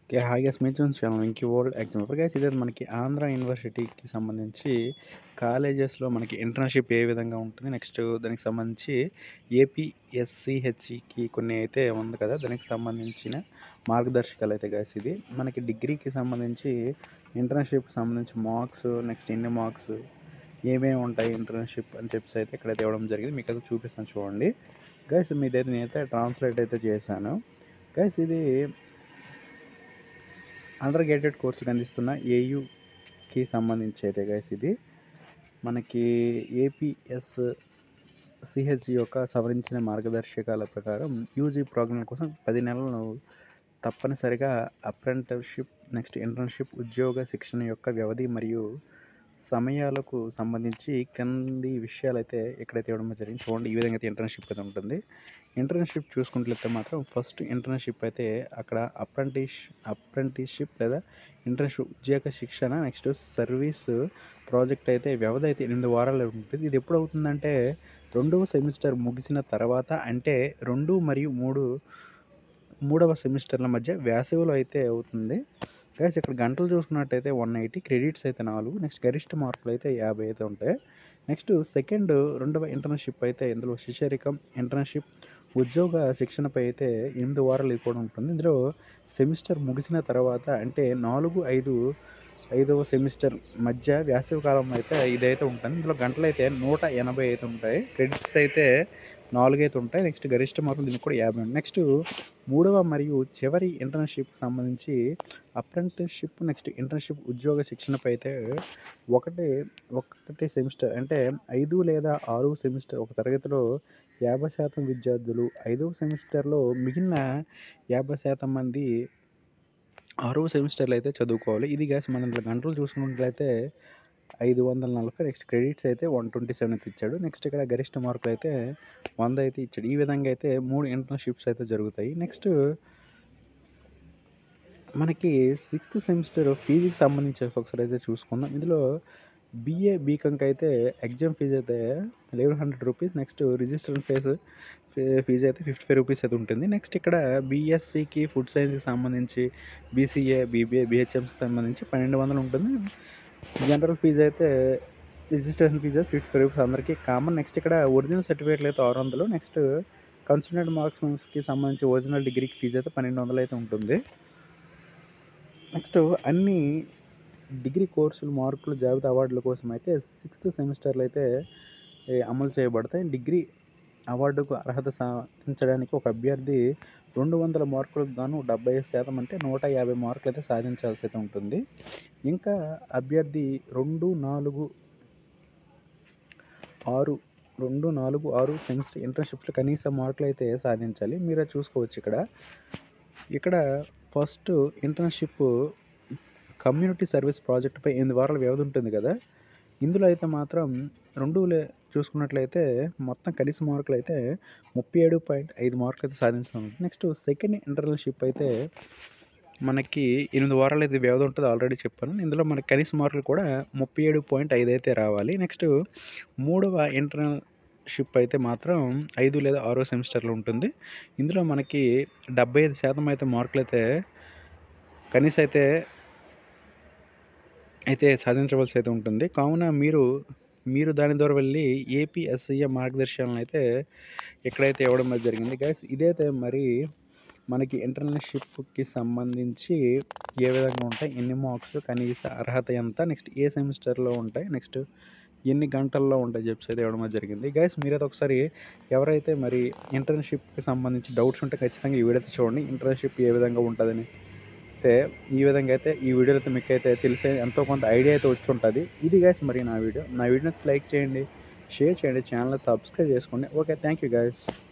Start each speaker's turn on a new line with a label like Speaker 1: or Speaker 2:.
Speaker 1: okay hi guys మీ చూసి channel ఇంకి world exam ఇప్పుడు గైస్ ఇదే మనకి ఆంధ్ర యూనివర్సిటీకి సంబంధించి కాలేజెస్లో మనకి ఇంటర్న్షిప్ ఏ విధంగా ఉంటుంది నెక్స్ట్ దానికి సంబంధించి ఏపీఎస్సిహెచ్కి కొన్ని అయితే ఉంది కదా దానికి సంబంధించిన మార్గదర్శకాలు అయితే గైస్ ఇది మనకి డిగ్రీకి సంబంధించి ఇంటర్న్షిప్ సంబంధించి మార్క్స్ నెక్స్ట్ ఎన్ని మార్క్స్ ఏమేమి ఉంటాయి ఇంటర్న్షిప్ అని చెప్పేసి అయితే ఇక్కడైతే ఇవ్వడం జరిగింది మీకు అయితే చూపిస్తాను చూడండి గైస్ మీదైతే నేనైతే ట్రాన్స్లేట్ అయితే చేశాను గైస్ ఇది అండర్ గ్రాడ్యుయేట్ కోర్సుకి అందిస్తున్న ఏయుకి సంబంధించి అయితే గైస్ ఇది మనకి ఏపీఎస్ సిహెచ్ యొక్క సవరించిన మార్గదర్శకాల ప్రకారం యూజీ ప్రోగ్రాం కోసం పది నెలలు తప్పనిసరిగా అప్రెంటిస్షిప్ నెక్స్ట్ ఇంటర్న్షిప్ ఉద్యోగ శిక్షణ యొక్క వ్యవధి మరియు సమయాలకు సంబంధించి క్రింది విషయాలు అయితే ఎక్కడైతే ఇవ్వడం జరిగింది చూడండి ఈ విధంగా అయితే ఇంటర్న్షిప్ అయితే ఉంటుంది ఇంటర్న్షిప్ చూసుకుంటే మాత్రం ఫస్ట్ ఇంటర్న్షిప్ అయితే అక్కడ అప్రెంటిస్ అప్రెంటిస్షిప్ లేదా ఇంటర్న్షిప్ ఉద్యోగ శిక్షణ నెక్స్ట్ సర్వీస్ ప్రాజెక్ట్ అయితే వ్యవధి అయితే ఎనిమిది వారాలు ఉంటుంది ఇది ఎప్పుడు అవుతుందంటే రెండవ సెమిస్టర్ ముగిసిన తర్వాత అంటే రెండు మరియు మూడు మూడవ సెమిస్టర్ల మధ్య వేసవిలో అయితే అవుతుంది గైస్ ఇక్కడ గంటలు చూసుకున్నట్టయితే వన్ ఎయిటీ క్రెడిట్స్ అయితే నాలుగు నెక్స్ట్ గరిష్ట మార్కులు అయితే యాభై అయితే ఉంటాయి నెక్స్ట్ సెకండ్ రెండవ ఇంటర్న్షిప్ అయితే ఇందులో శిశరికం ఇంటర్న్షిప్ ఉద్యోగ శిక్షణపై అయితే ఎనిమిది వారాలు ఇది కూడా ఉంటుంది ఇందులో సెమిస్టర్ ముగిసిన తర్వాత అంటే నాలుగు ఐదు ఐదవ సెమిస్టర్ మధ్య వేసవి కాలం అయితే ఇదైతే ఉంటుంది ఇందులో గంటలు అయితే నూట ఎనభై అయితే ఉంటాయి క్రెడిట్స్ అయితే నాలుగు అయితే ఉంటాయి నెక్స్ట్ గరిష్ట మార్కులు దీనికి కూడా యాభై ఉంటాయి నెక్స్ట్ మూడవ మరియు చివరి ఇంటర్న్షిప్ సంబంధించి అప్రెంటిస్షిప్ నెక్స్ట్ ఇంటర్న్షిప్ ఉద్యోగ శిక్షణపై అయితే ఒకటి ఒకటి సెమిస్టర్ అంటే ఐదు లేదా ఆరు సెమిస్టర్ ఒక తరగతిలో యాభై శాతం విద్యార్థులు ఐదవ సెమిస్టర్లో మిగిలిన యాభై శాతం మంది ఆరవ సెమిస్టర్లో అయితే చదువుకోవాలి ఇది గ్యాస్ మన ఇందులో గంటలు చూసుకున్నట్లయితే ఐదు వందల నలభై నెక్స్ట్ క్రెడిట్స్ అయితే వన్ ట్వంటీ సెవెన్ అయితే ఇచ్చాడు నెక్స్ట్ ఇక్కడ గరిష్ట మార్కులు అయితే వంద అయితే ఇచ్చాడు ఈ విధంగా అయితే మూడు ఇంటర్న్షిప్స్ అయితే జరుగుతాయి నెక్స్ట్ మనకి సిక్స్త్ సెమిస్టర్ ఫీజుకి సంబంధించి ఒకసారి అయితే చూసుకుందాం ఇందులో బీఏ బీకాంకి అయితే ఎగ్జామ్ ఫీజు అయితే eleven hundred rupees next registration fee fee అయితే ఫిఫ్టీ ఫైవ్ రూపీస్ అయితే ఉంటుంది నెక్స్ట్ ఇక్కడ బీఎస్సీకి ఫుడ్ సైన్స్కి సంబంధించి బీసీఏ బీబీఏ బీహెచ్ఎంకి సంబంధించి పన్నెండు వందలు ఉంటుంది జనరల్ ఫీజు అయితే registration fee fifty five rupees అందరికీ కామన్ నెక్స్ట్ ఇక్కడ ఒరిజినల్ సర్టిఫికేట్లు అయితే ఆరు వందలు నెక్స్ట్ కన్సిడర్డ్ మార్క్స్కి సంబంధించి ఒరిజినల్ డిగ్రీకి ఫీజు అయితే పన్నెండు వందలు అయితే ఉంటుంది నెక్స్ట్ అన్ని డిగ్రీ కోర్సులు మార్కులు జాబితా అవార్డుల కోసం అయితే సిక్స్త్ సెమిస్టర్లో అయితే అమలు చేయబడతాయి డిగ్రీ అవార్డుకు అర్హత సాధించడానికి ఒక అభ్యర్థి రెండు వందల మార్కులకు గాను డెబ్బై శాతం అంటే నూట యాభై మార్కులు అయితే సాధించాల్సి అయితే ఉంటుంది ఇంకా అభ్యర్థి రెండు నాలుగు ఆరు రెండు నాలుగు ఆరు సెమిస్టర్ ఇంటర్న్షిప్స్లో కనీస మార్కులు అయితే సాధించాలి మీరే చూసుకోవచ్చు ఇక్కడ ఇక్కడ ఫస్ట్ ఇంటర్న్షిప్ కమ్యూనిటీ సర్వీస్ ప్రాజెక్టుపై ఎనిమిది వారాల వ్యవధి ఉంటుంది కదా ఇందులో అయితే మాత్రం రెండు చూసుకున్నట్లయితే మొత్తం కనీస మార్కులు అయితే ముప్పై ఏడు పాయింట్ ఐదు మార్కులు అయితే సాధించడం నెక్స్ట్ సెకండ్ ఇంటర్న్షిప్ అయితే మనకి ఎనిమిది వారాలు అయితే వ్యవధి ఉంటుంది ఆల్రెడీ చెప్పాను ఇందులో మనకి కనీస మార్కులు కూడా ముప్పై ఏడు పాయింట్ ఐదు అయితే రావాలి నెక్స్ట్ మూడవ ఇంటర్న్షిప్ అయితే మాత్రం ఐదు లేదా ఆరో సెమిస్టర్లో ఉంటుంది ఇందులో మనకి డెబ్బై ఐదు శాతం అయితే మార్కులు అయితే కనీస అయితే అయితే సాధించవలసి అయితే ఉంటుంది కావున మీరు మీరు దాని ద్వారా వెళ్ళి ఏపీఎస్ఐఏ మార్గదర్శకాలను అయితే ఎక్కడైతే ఇవ్వడం అయితే జరిగింది గైస్ ఇదైతే మరి మనకి ఇంటర్న్షిప్కి సంబంధించి ఏ విధంగా ఉంటాయి ఎన్ని మార్క్స్ కనీస అర్హత ఎంత నెక్స్ట్ ఏ సెమిస్టర్లో ఉంటాయి నెక్స్ట్ ఎన్ని గంటల్లో ఉంటాయి చెప్పి అయితే ఇవ్వడం జరిగింది గైస్ మీరైతే ఒకసారి ఎవరైతే మరి ఇంటర్న్షిప్కి సంబంధించి డౌట్స్ ఉంటే ఖచ్చితంగా ఈ వీడియో అయితే చూడండి ఇంటర్న్షిప్ ఏ విధంగా ఉంటుందని అయితే ఈ విధంగా అయితే ఈ వీడియోలో అయితే మీకు అయితే తెలిసే ఎంతో కొంత ఐడియా అయితే వచ్చి ఉంటుంది ఇది గైస్ మరి నా వీడియో నా వీడియోని లైక్ చేయండి షేర్ చేయండి ఛానల్ సబ్స్క్రైబ్ చేసుకోండి ఓకే థ్యాంక్ యూ గైస్